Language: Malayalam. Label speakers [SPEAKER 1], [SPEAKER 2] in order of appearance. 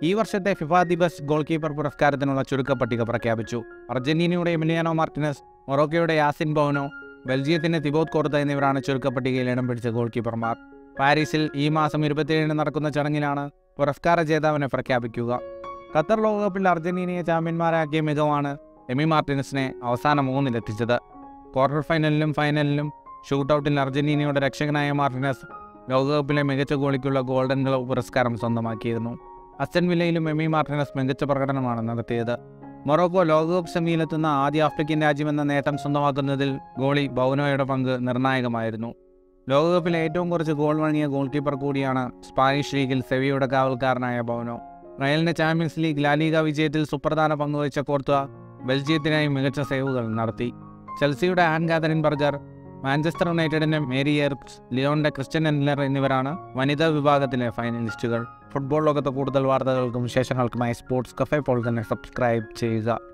[SPEAKER 1] ഈ വർഷത്തെ FIFA the best goalkeeper പുരസ്കാരത്തിനുള്ള ചുരുക്കപ്പട്ടിക പ്രഖ്യാപിച്ചു അർജന്റീനയുടെ എമിലിയാനോ മാർട്ടിനസ് മൊറോക്കോയുടെ യാസിൻ ബോനോ ബെൽജിയത്തിന്റെ തിബോത് കോർത്ത എന്നിവരാണ് ചുരുക്കപ്പട്ടികയിൽ ഇടം പിടിച്ച ഗോൾ കീപ്പർമാർ പാരീസിൽ ഈ മാസം ഇരുപത്തിയേഴിന് നടക്കുന്ന ചടങ്ങിലാണ് പുരസ്കാര ജേതാവിനെ പ്രഖ്യാപിക്കുക ഖത്തർ ലോകകപ്പിൽ അർജന്റീനയെ ചാമ്പ്യന്മാരാക്കിയ മികവാണ് എമി മാർട്ടിനസിനെ അവസാന മൂന്നിലെത്തിച്ചത് ക്വാർട്ടർ ഫൈനലിലും ഫൈനലിലും ഷൂട്ടൗട്ടിൽ അർജന്റീനയുടെ രക്ഷകനായ മാർട്ടിനസ് ലോകകപ്പിലെ മികച്ച ഗോളിക്കുള്ള ഗോൾഡൻ ഗ്ലവ് പുരസ്കാരം സ്വന്തമാക്കിയിരുന്നു അസ്റ്റൻ വില്ലയിലും എമി മാർട്ടിനസ് മികച്ച പ്രകടനമാണ് നടത്തിയത് മൊറോക്കോ ലോകകപ്പ് സെമിയിലെത്തുന്ന ആദ്യ ആഫ്രിക്കൻ രാജ്യമെന്ന നേട്ടം സ്വന്തമാക്കുന്നതിൽ ഗോളി ബൗനോയുടെ പങ്ക് നിർണായകമായിരുന്നു ലോകകപ്പിലെ ഏറ്റവും കുറച്ച് ഗോൾ വഴങ്ങിയ ഗോൾ കീപ്പർ കൂടിയാണ് സ്പാനിഷ് ലീഗിൽ സെവിയുടെ കാവൽക്കാരനായ ബൗനോ റയലിന്റെ ചാമ്പ്യൻസ് ലീഗ് ലാലിക വിജയത്തിൽ സുപ്രധാന പങ്കുവഹിച്ച കോർത്തുവ ബെൽജിയത്തിനായി മികച്ച സേവുകൾ നടത്തി ചെൽസിയുടെ ആൻ കാതറിൻ ബർഗർ മാഞ്ചസ്റ്റർ യുണൈറ്റഡിന്റെ മേരി എർപ്സ് ലിയോണിന്റെ ക്രിസ്ത്യൻ എൻലർ എന്നിവരാണ് വനിതാ വിഭാഗത്തിലെ ഫൈനലിസ്റ്റുകൾ ഫുട്ബോൾ ലോകത്തെ കൂടുതൽ വാർത്തകൾക്കും വിശേഷങ്ങൾക്കുമായി സ്പോർട്സ് കഫേ പോൾ തന്നെ സബ്സ്ക്രൈബ് ചെയ്യുക